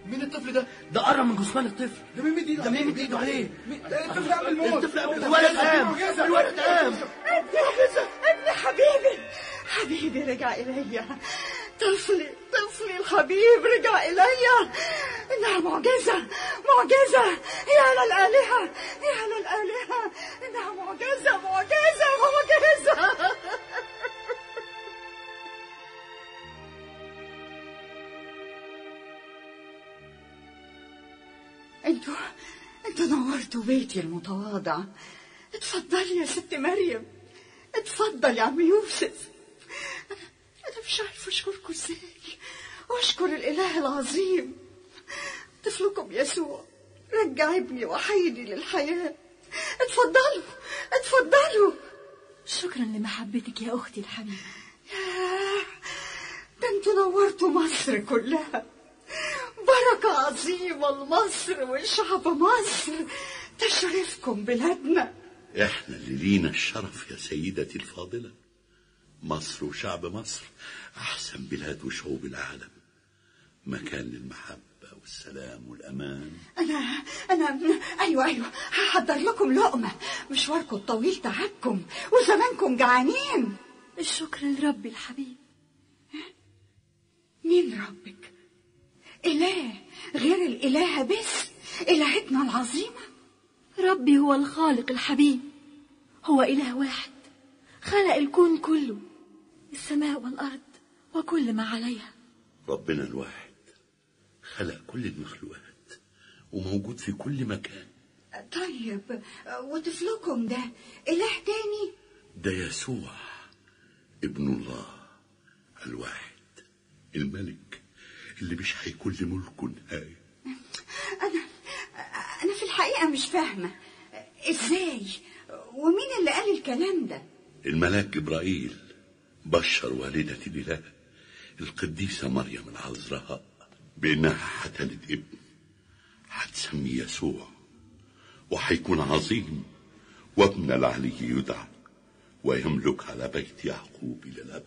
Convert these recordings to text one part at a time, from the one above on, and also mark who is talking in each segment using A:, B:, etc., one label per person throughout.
A: مين الطفل ده؟
B: ده قرب من جثمان الطفل
A: ده مين مد ايده
B: ده مين مد ايده عليه؟
A: مين- ده الطفل قبل الموت
B: الطفل قبل الولد قام الولد قام
C: ابني حبيبي حبيبي رجع إلي طفلي طفلي الحبيب رجع إلي إنها معجزة معجزة يا للآلهة يا للآلهة إنها معجزة معجزة معجزة انتوا انتوا نورتوا بيتي المتواضع اتفضلي يا ست مريم اتفضل يا عم يوسف انا انا مش عارفه اشكركم ازاي واشكر الاله العظيم طفلكم يسوع رجع ابني وحيدي للحياه اتفضلوا اتفضلوا
D: شكرا لمحبتك يا أختي الحبيبة
C: ياه، ده انتوا نورتوا مصر كلها بركة عظيمة لمصر وشعب مصر تشرفكم بلادنا
E: احنا اللي لينا الشرف يا سيدتي الفاضلة مصر وشعب مصر احسن بلاد وشعوب العالم مكان للمحبة والسلام والأمان
C: أنا أنا أيوة أيوة هحضر لكم لقمة مشواركم الطويل تعبكم وزمانكم جعانين
D: الشكر لربي الحبيب
C: مين ربك؟ إله غير الإلهة بس إلهتنا العظيمة
D: ربي هو الخالق الحبيب هو إله واحد خلق الكون كله السماء والأرض وكل ما عليها
E: ربنا الواحد خلق كل المخلوقات وموجود في كل مكان
C: طيب وطفلكم ده إله تاني
E: ده يسوع ابن الله الواحد الملك اللي مش هيكون لملكه نهاية
C: أنا أنا في الحقيقة مش فاهمة إزاي ومين اللي قال الكلام ده
E: الملاك جبرائيل بشر والدة الإله القديسة مريم العذراء بإنها هتلد ابن هتسميه يسوع وهيكون عظيم وابن العلي يدعى ويملك على بيت يعقوب إلى الأبد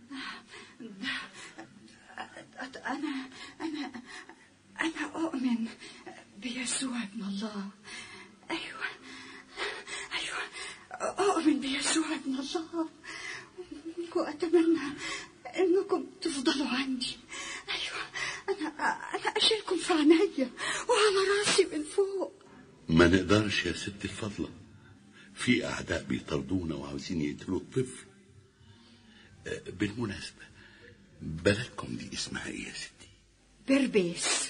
C: أنا أنا أنا أؤمن بيسوع ابن الله أيوة أيوة أؤمن بيسوع ابن الله وأتمنى إنكم تفضلوا عندي أيوة أنا أنا أشيلكم في عينيا وعلى راسي من فوق
E: ما نقدرش يا ست الفضلة في أعداء بيطردونا وعاوزين يقتلوا الطفل آه، بالمناسبة بلدكم دي اسمها ايه يا ستي
C: بربيس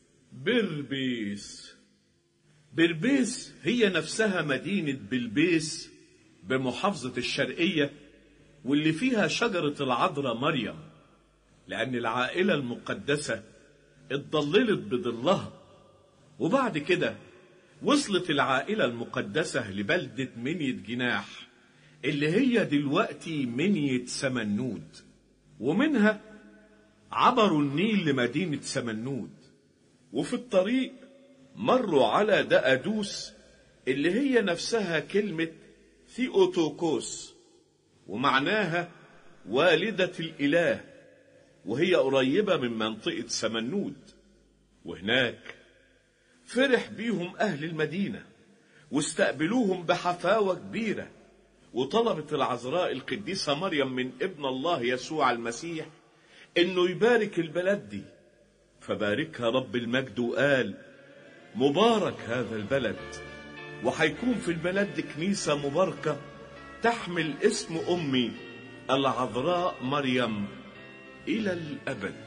F: بربيس بربيس هي نفسها مدينة بلبيس بمحافظة الشرقية واللي فيها شجرة العذراء مريم لأن العائلة المقدسة اتضللت بظلها وبعد كده وصلت العائلة المقدسة لبلدة منية جناح اللي هي دلوقتي منية سمنود ومنها عبروا النيل لمدينة سمنود وفي الطريق مروا على دقدوس اللي هي نفسها كلمة ثيوتوكوس ومعناها والدة الإله وهي قريبة من منطقة سمنود وهناك فرح بيهم أهل المدينة واستقبلوهم بحفاوة كبيرة وطلبت العذراء القديسة مريم من ابن الله يسوع المسيح انه يبارك البلد دي فباركها رب المجد وقال مبارك هذا البلد وحيكون في البلد دي كنيسة مباركة تحمل اسم أمي العذراء مريم إلى الأبد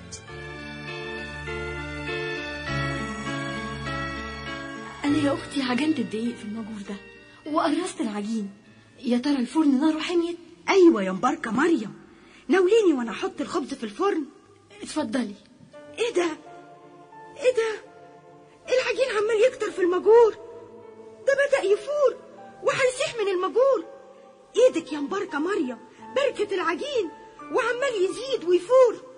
D: أنا يا أختي عجنت الدقيق في المجور ده وقرصت العجين يا ترى الفرن ناره حميت
G: ايوه يا مباركه مريم ناوليني وانا احط الخبز في الفرن
D: اتفضلي
G: ايه ده ايه ده العجين عمال يكتر في المجور ده بدا يفور وهيسيح من المجور ايدك يا مباركه مريم بركه العجين وعمال يزيد ويفور